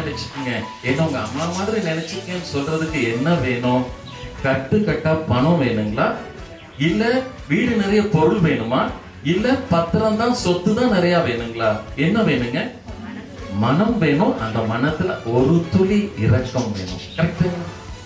நினைச்சுக்கங்க என்ன உங்க அம்மா மாதிரி நினைச்சுக்கன்னு சொல்றதுக்கு என்ன வேணும் கட்டு கட்டா பணம் வேணுங்களா இல்ல வீடு நிறைய பொருள் வேணுமா இல்ல பத்திரம் தான் சொத்து தான் நிறைய வேணுங்களா என்ன வேணுங்க மனம் வேணும் அந்த மனத்துல ஒரு துளி இரக்கம் வேணும் கரெக்ட்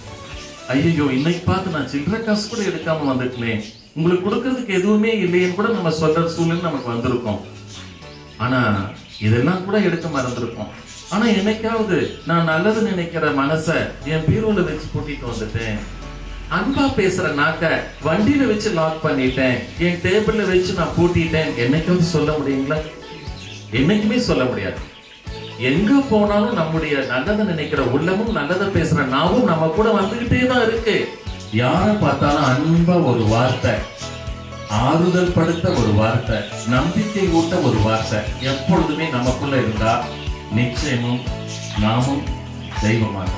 ஐயோ இன்னைக்கு பார்த்து நான் சில்லற காசு கூட எடுக்காம வந்துட்டேனே உங்களுக்கு கொடுக்கறதுக்கு எதுவுமே இல்லையேன்னு கூட நம்ம சொல்ற சூழ்நிலை நமக்கு வந்திருக்கோம் ஆனா இதெல்லாம் கூட எடுக்க மறந்துருக்கோம் ஆனா என்னைக்காவது நான் நல்லது நினைக்கிற மனச என் பீரோல வச்சு கூட்டிட்டு வந்துட்டேன் அன்பா பேசுற நாக்க வண்டியில வச்சு லாக் பண்ணிட்டேன் என் டேபிள்ல வச்சு நான் பூட்டிட்டேன் என்னைக்காவது சொல்ல முடியுங்களா என்னைக்குமே சொல்ல முடியாது எங்க போனாலும் நம்முடைய நல்லதை நினைக்கிற உள்ளமும் நல்லதை பேசுற நாவும் நம்ம கூட வந்துகிட்டே தான் இருக்கு யார பார்த்தாலும் அன்பா ஒரு வார்த்தை ஆறுதல் படுத்த ஒரு வார்த்தை நம்பிக்கை ஊட்ட ஒரு வார்த்தை எப்பொழுதுமே நமக்குள்ள இருந்தா நிச்சயமும் நாமும் தெய்வமாகலாம்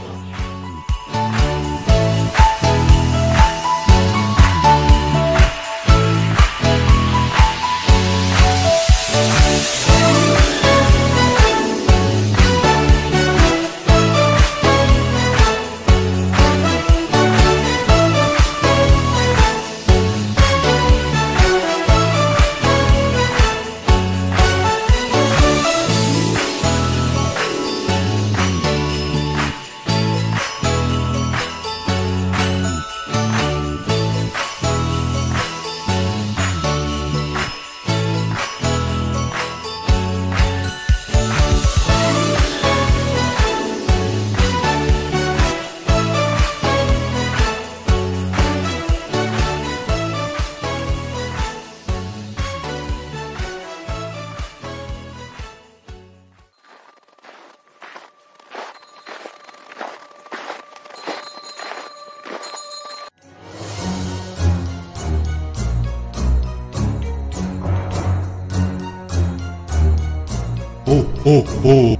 ho, ho, ho.